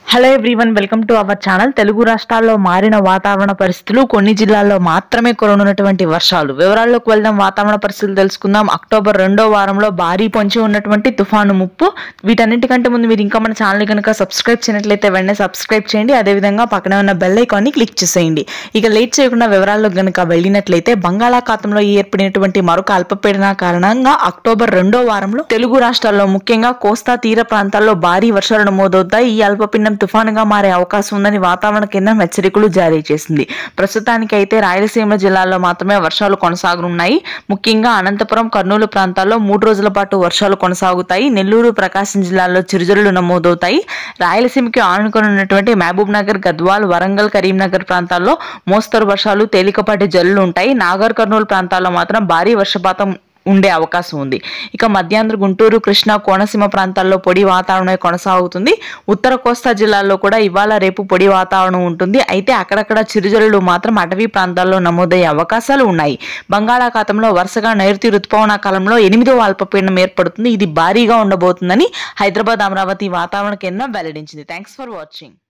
hello everyone welcome to our channel Telugu రాష్ట్రాల్లో మారిన వాతావరణ పరిస్థితులు కొన్ని జిల్లాల్లో మాత్రమే కురనున్నటువంటి వర్షాలు వివరాల్లోకి వెళ్దాం వాతావరణ పరిస్థితులు తెలుసుకుందాం అక్టోబర్ రెండో వారంలో భారీ పొంచి ఉన్నటువంటి తుఫాను ముప్పు వీటన్నిటికంటే ముందు మీరు ఇంకా మన ఛానల్ కనుక సబ్స్క్రైబ్ చేయనట్లయితే వెంటనే సబ్స్క్రైబ్ చేయండి అదేవిధంగా పక్కనే ఉన్న బెల్ ఐకాన్ని క్లిక్ చేసేయండి ఇక లేట్ చేయకుండా వివరాల్లో గనుక వెళ్ళినట్లయితే బంగాళాఖాతంలో ఏర్పడినటువంటి మరొక అల్పపీడన కారణంగా అక్టోబర్ రెండో వారంలో తెలుగు రాష్ట్రాల్లో ముఖ్యంగా కోస్తా తీర ప్రాంతాల్లో భారీ వర్షాలు నమోదవుతాయి ఈ అల్పపీడనం తుఫానుగా మారే అవకాశం ఉందని వాతావరణ కేంద్రం హెచ్చరికలు జారీ చేసింది ప్రస్తుతానికి అయితే రాయలసీమ జిల్లాల్లో మాత్రమే వర్షాలు కొనసాగనున్నాయి ముఖ్యంగా అనంతపురం కర్నూలు ప్రాంతాల్లో మూడు రోజుల పాటు వర్షాలు కొనసాగుతాయి నెల్లూరు ప్రకాశం జిల్లాల్లో చిరుజల్లు నమోదవుతాయి రాయలసీమకి ఆనుకొని ఉన్నటువంటి మహబూబ్ నగర్ గద్వాల్ వరంగల్ కరీంనగర్ ప్రాంతాల్లో మోస్తరు వర్షాలు తేలికపాటి జల్లులు ఉంటాయి నాగర్ కర్నూలు ప్రాంతాల్లో మాత్రం భారీ వర్షపాతం ఉండే అవకాశం ఉంది ఇక మధ్యాంధ్ర గుంటూరు కృష్ణా కోనసీమ ప్రాంతాల్లో పొడి వాతావరణం కొనసాగుతుంది ఉత్తర కోస్తా జిల్లాల్లో కూడా ఇవాళ రేపు పొడి వాతావరణం ఉంటుంది అయితే అక్కడక్కడ చిరుజల్లులు మాత్రం అటవీ ప్రాంతాల్లో నమోదయ్యే అవకాశాలు ఉన్నాయి బంగాళాఖాతంలో వరుసగా నైరుతి రుతుపవన కాలంలో ఎనిమిదో అల్పపీడనం ఏర్పడుతుంది ఇది భారీగా ఉండబోతుందని హైదరాబాద్ అమరావతి వాతావరణ కేంద్రం వెల్లడించింది థ్యాంక్స్ ఫర్ వాచింగ్